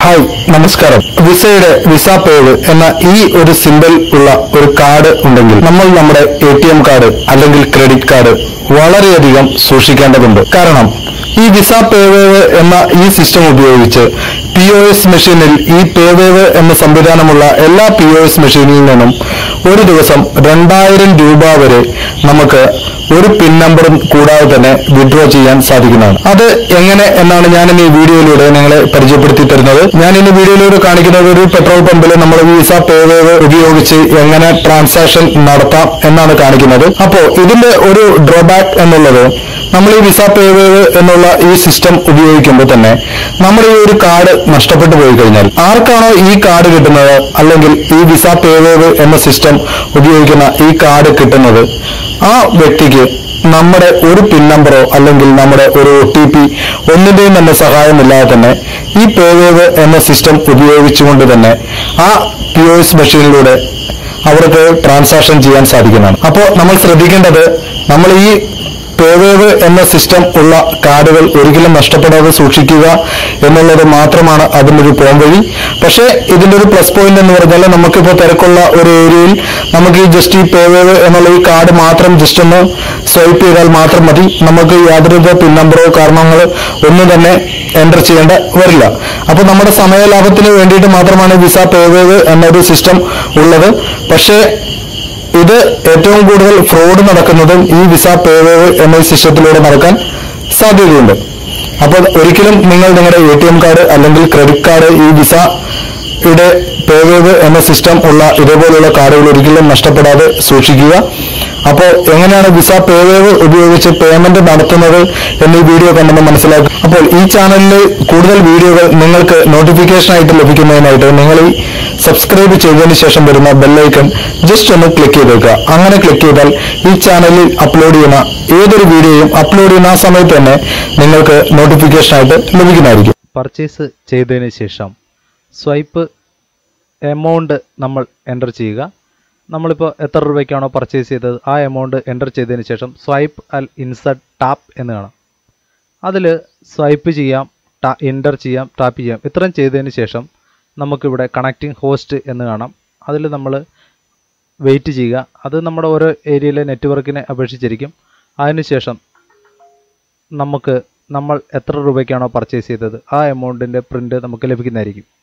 hi നമസ്കാരം വിസയുടെ visa pave എന്ന ഈ ഒരു സിമ്പിൾ ഉള്ള ഒരു കാർഡ് ഉണ്ടെങ്കിൽ നമ്മൾ നമ്മുടെ എ ടി എം കാർഡ് അല്ലെങ്കിൽ ക്രെഡിറ്റ് കാർഡ് വളരെയധികം സൂക്ഷിക്കേണ്ടതുണ്ട് കാരണം ഈ വിസ പേവേവ് എന്ന ഈ സിസ്റ്റം ഉപയോഗിച്ച് പി ഒ എസ് മെഷീനിൽ ഈ പേവേവ് എന്ന സംവിധാനമുള്ള എല്ലാ പി ഒ എസ് മെഷീനിൽ നിന്നും ഒരു ദിവസം രണ്ടായിരം രൂപ വരെ നമുക്ക് ഒരു പിൻ നമ്പറും കൂടാതെ തന്നെ വിഡ്രോ ചെയ്യാൻ സാധിക്കുന്നതാണ് അത് എങ്ങനെ എന്നാണ് ഞാൻ ഇനി ഈ വീഡിയോയിലൂടെ നിങ്ങളെ പരിചയപ്പെടുത്തി തരുന്നത് ഞാൻ ഇനി വീഡിയോയിലൂടെ കാണിക്കുന്നത് ഒരു പെട്രോൾ പമ്പിൽ നമ്മൾ വിസ പേവേവ് ഉപയോഗിച്ച് എങ്ങനെ ട്രാൻസാക്ഷൻ നടത്താം എന്നാണ് കാണിക്കുന്നത് അപ്പോൾ ഇതിന്റെ ഒരു ഡ്രോബാക്ക് എന്നുള്ളത് നമ്മൾ ഈ വിസ പേവേവ് എന്നുള്ള ഈ സിസ്റ്റം ഉപയോഗിക്കുമ്പോൾ തന്നെ നമ്മുടെ ഈ ഒരു കാർഡ് നഷ്ടപ്പെട്ടു പോയി കഴിഞ്ഞാൽ ആർക്കാണോ ഈ കാർഡ് കിട്ടുന്നത് അല്ലെങ്കിൽ ഈ വിസ പേവേവ് എന്ന സിസ്റ്റം ഉപയോഗിക്കുന്ന ഈ കാർഡ് കിട്ടുന്നത് ആ വ്യക്തിക്ക് നമ്മുടെ ഒരു പിൻ നമ്പറോ അല്ലെങ്കിൽ നമ്മുടെ ഒരു ഒ ടി പി ഒന്നിന്റെയും തന്നെ സഹായമില്ലാതെ തന്നെ ഈ പേവേവ് എന്ന സിസ്റ്റം ഉപയോഗിച്ചുകൊണ്ട് തന്നെ ആ പി ഒ എസ് മെഷീനിലൂടെ അവർക്ക് ട്രാൻസാക്ഷൻ ചെയ്യാൻ സാധിക്കുന്നതാണ് അപ്പോൾ നമ്മൾ ശ്രദ്ധിക്കേണ്ടത് നമ്മൾ ഈ പേവേവ് എന്ന സിസ്റ്റം ഉള്ള കാർഡുകൾ ഒരിക്കലും നഷ്ടപ്പെടാതെ സൂക്ഷിക്കുക എന്നുള്ളത് മാത്രമാണ് അതിനൊരു പോംവഴി പക്ഷേ ഇതിന്റെ ഒരു പ്ലസ് പോയിന്റ് എന്ന് പറഞ്ഞാൽ നമുക്കിപ്പോൾ തിരക്കുള്ള ഒരു ഏരിയയിൽ നമുക്ക് ഈ ജസ്റ്റ് ഈ പേവേവ് എന്നുള്ള ഈ കാർഡ് മാത്രം ജസ്റ്റ് ഒന്ന് സ്വൈപ്പ് ചെയ്താൽ മാത്രം മതി നമുക്ക് യാതൊരുവിധ പിൻ നമ്പറോ കാരണങ്ങളോ ഒന്നും തന്നെ എൻ്റർ ചെയ്യേണ്ട വരില്ല അപ്പോൾ നമ്മുടെ സമയ ലാഭത്തിന് വേണ്ടിയിട്ട് മാത്രമാണ് വിസ പേവേവ് എന്നൊരു സിസ്റ്റം ഉള്ളത് പക്ഷേ ഇത് ഏറ്റവും കൂടുതൽ ഫ്രോഡ് നടക്കുന്നതും ഈ വിസ പേവേവ് എന്ന ഈ സിസ്റ്റത്തിലൂടെ നടക്കാൻ സാധ്യതയുണ്ട് അപ്പോൾ ഒരിക്കലും നിങ്ങൾ നിങ്ങളുടെ എ ടി എം കാർഡ് അല്ലെങ്കിൽ ക്രെഡിറ്റ് കാർഡ് ഈ വിസ യുടെ പേവേവ് എന്ന സിസ്റ്റം ഉള്ള ഇതേപോലുള്ള കാർഡുകൾ ഒരിക്കലും നഷ്ടപ്പെടാതെ സൂക്ഷിക്കുക അപ്പോൾ എങ്ങനെയാണ് വിസ പേവേവ് ഉപയോഗിച്ച് പേയ്മെന്റ് നടത്തുന്നത് എന്ന് ഈ വീഡിയോ കണ്ടെന്ന് മനസ്സിലാക്കുക അപ്പോൾ ഈ ചാനലിൽ കൂടുതൽ വീഡിയോകൾ നിങ്ങൾക്ക് നോട്ടിഫിക്കേഷൻ ആയിട്ട് ലഭിക്കുന്നതിനായിട്ട് നിങ്ങൾ ഈ സബ്സ്ക്രൈബ് ചെയ്തതിന് ശേഷം വരുന്ന ബെല്ലൈക്കൺ ജസ്റ്റ് ഒന്ന് ക്ലിക്ക് ചെയ്തേക്കുക അങ്ങനെ ക്ലിക്ക് ചെയ്താൽ ഈ ചാനലിൽ അപ്ലോഡ് ചെയ്യുന്ന ഏതൊരു വീഡിയോയും അപ്ലോഡ് ചെയ്യുന്ന ആ സമയത്ത് തന്നെ നിങ്ങൾക്ക് നോട്ടിഫിക്കേഷൻ ആയിട്ട് ലഭിക്കുന്നതായിരിക്കും പർച്ചേസ് ചെയ്തതിന് ശേഷം സ്വൈപ്പ് എമൗണ്ട് നമ്മൾ എൻ്റർ ചെയ്യുക നമ്മളിപ്പോൾ എത്ര രൂപയ്ക്കാണോ പർച്ചേസ് ചെയ്തത് ആ എമൗണ്ട് എൻ്റർ ചെയ്തതിന് ശേഷം സ്വൈപ്പ് അൽ ഇൻസർട്ട് ടാപ്പ് എന്ന് കാണാം അതിൽ സ്വൈപ്പ് ചെയ്യാം ടാ എൻ്റർ ചെയ്യാം ടാപ്പ് ചെയ്യാം ഇത്രയും ചെയ്തതിന് ശേഷം നമുക്കിവിടെ കണക്റ്റിംഗ് ഹോസ്റ്റ് എന്ന് കാണാം അതിൽ നമ്മൾ വെയിറ്റ് ചെയ്യുക അത് നമ്മുടെ ഓരോ ഏരിയയിലെ നെറ്റ്വർക്കിനെ അപേക്ഷിച്ചിരിക്കും അതിനുശേഷം നമുക്ക് നമ്മൾ എത്ര രൂപയ്ക്കാണോ പർച്ചേസ് ചെയ്തത് ആ എമൗണ്ടിൻ്റെ പ്രിൻ്റ് നമുക്ക് ലഭിക്കുന്നതായിരിക്കും